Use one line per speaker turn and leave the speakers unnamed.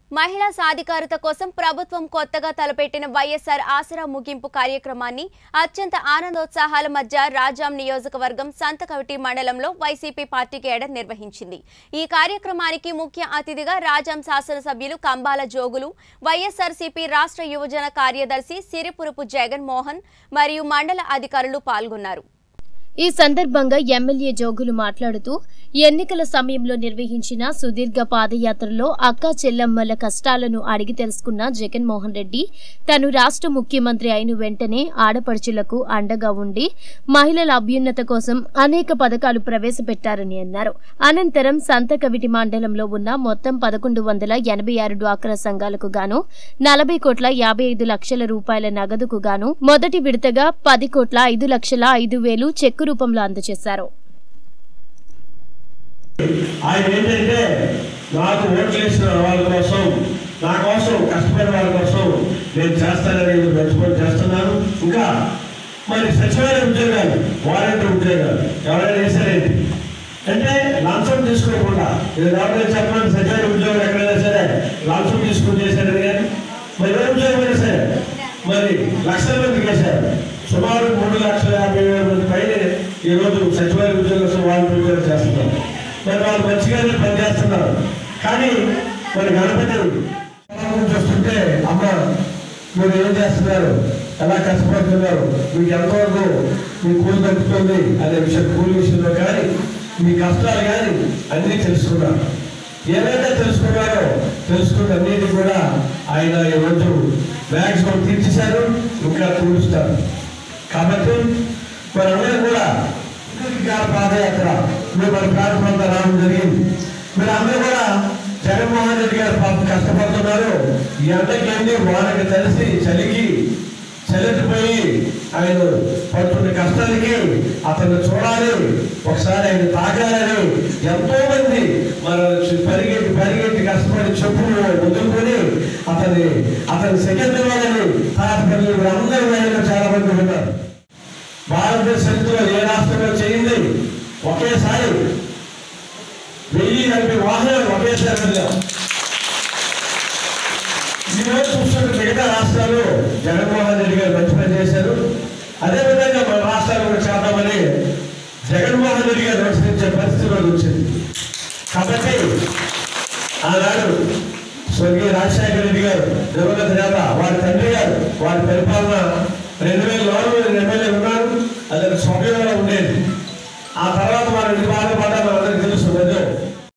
మహిళా సాధికారత కోసం ప్రభుత్వం కొత్తగా తలపెట్టిన వైఎస్ఆర్ ఆసరా ముగింపు కార్యక్రమాన్ని అత్యంత ఆనందోత్సాహాల మధ్య రాజాం నియోజకవర్గం సంతకవిటి మండలంలో వైసీపీ పార్టీ కేడర్ నిర్వహించింది ఈ కార్యక్రమానికి ముఖ్య అతిథిగా రాజాం శాసనసభ్యులు కంబాల జోగులు వైఎస్ఆర్సీపీ రాష్ట్ర యువజన కార్యదర్శి సిరిపురపు జగన్ మోహన్ మరియు మండల అధికారులు పాల్గొన్నారు
ఈ సందర్భంగా ఎమ్మెల్యే జోగులు మాట్లాడుతూ ఎన్నికల సమయంలో నిర్వహించిన సుదీర్ఘ పాదయాత్రలో అక్కా చెల్లమ్మల కష్టాలను అడిగి తెలుసుకున్న జగన్మోహన్ రెడ్డి తను రాష్ట్ర ముఖ్యమంత్రి అయిన వెంటనే ఆడపడుచులకు అండగా ఉండి మహిళల అభ్యున్నత కోసం అనేక పథకాలు ప్రవేశపెట్టారని అన్నారు అనంతరం సంతకవిటి మండలంలో ఉన్న మొత్తం పదకొండు వందల ఎనభై ఆరు డ్వాక్రా సంఘాలకు గాను నలభై కోట్ల యాభై ఐదు లక్షల రూపాయల నగదుకు గాను మొదటి విడతగా పది కోట్ల ఐదు లక్షల ఐదు వేలు చెక్కు రూపంలో అందజేశారు
ఆయన ఏంటంటే నాకు ఓట్లు వేసిన వాళ్ళ కోసం నా కోసం కష్టపడిన వాళ్ళ కోసం నేను చేస్తానని రెస్పాండ్ చేస్తున్నాను ఇంకా మరి సచివాలయ ఉద్యోగాలు వాలంటీర్ ఉద్యోగాలు ఎవరైనా వేసారేంటి అంటే లంచం తీసుకోకుండా ఇది ఎవరైనా చెప్పండి సచివాలయ ఉద్యోగం ఎక్కడైనా సరే లంచం తీసుకుని చేశారని కానీ మరి ఏ ఉద్యోగం అయినా సరే మరి లక్షల మందికి వేశారు సుమారు మూడు లక్షల యాభై వేల మంది పైన ఈరోజు సచివాలయ ఉద్యోగస్తులు వాలంటీర్ ఉద్యోగాలు చేస్తున్నారు మరి వాళ్ళు మంచిగానే పనిచేస్తున్నారు కానీ మరి గణపతి చూస్తుంటే అమ్మ మీరు ఏం చేస్తున్నారు ఎలా కష్టపడుతున్నారు మీకు ఎంతవరకు మీ కూలి తగ్గుతుంది అనే విషయం కూలి విషయంలో కానీ మీ కష్టాలు కానీ అన్నీ తెలుసుకున్నారు ఏవైతే తెలుసుకున్నారో తెలుసుకున్న అన్నిటి కూడా ఆయన ఈరోజు మ్యాక్సిమం తీర్చేశారు ఇంకా తీరుస్తారు కాబట్టి మరి అందరూ కూడా గారి పాదయాత్ర మీరు మన ప్రారంభంతో రావడం జరిగింది మీరు అందరూ కూడా జగన్మోహన్ రెడ్డి గారు పాపం కష్టపడుతున్నారు ఈ ఎండకేంది వాళ్ళకి తెలిసి చలికి చలిపోయి ఆయన పడుతున్న కష్టానికి అతన్ని చూడాలి ఒకసారి ఆయన తాగాలని ఎంతో మంది మన పరిగెట్టి పరిగెట్టి కష్టపడి చెప్పులు వదులుకొని అతన్ని అతని సెకండ్ ఇవ్వాలని తాతపల్లి అందరూ ఆయన చాలా మంది ఉన్నారు భారతదేశంలో ఏ రాష్ట్రంలో చేయింది ఒకేసారి వెయ్యి నలభై వాహనాలు ఒకేసారి వెళ్ళాం ఈరోజు చూస్తున్న మిగతా రాష్ట్రాలు జగన్మోహన్ రెడ్డి గారు మంచి పని చేశారు అదేవిధంగా మన రాష్ట్రాలు కూడా చేద్దామని జగన్మోహన్ రెడ్డి గారు అనుసరించే పరిస్థితిలోకి వచ్చింది కాబట్టి ఆనాడు స్వర్గీయ రాజశేఖర రెడ్డి గారు దివంగత నేత వారి తండ్రి గారు వారి పరిపాలన రెండు వేల నాలుగు ఎమ్మెల్యే ఉన్నారు అది స్వర్గంలో ఉండేది ఆ తర్వాత మనం ఎన్ని బాధపడ్డా మన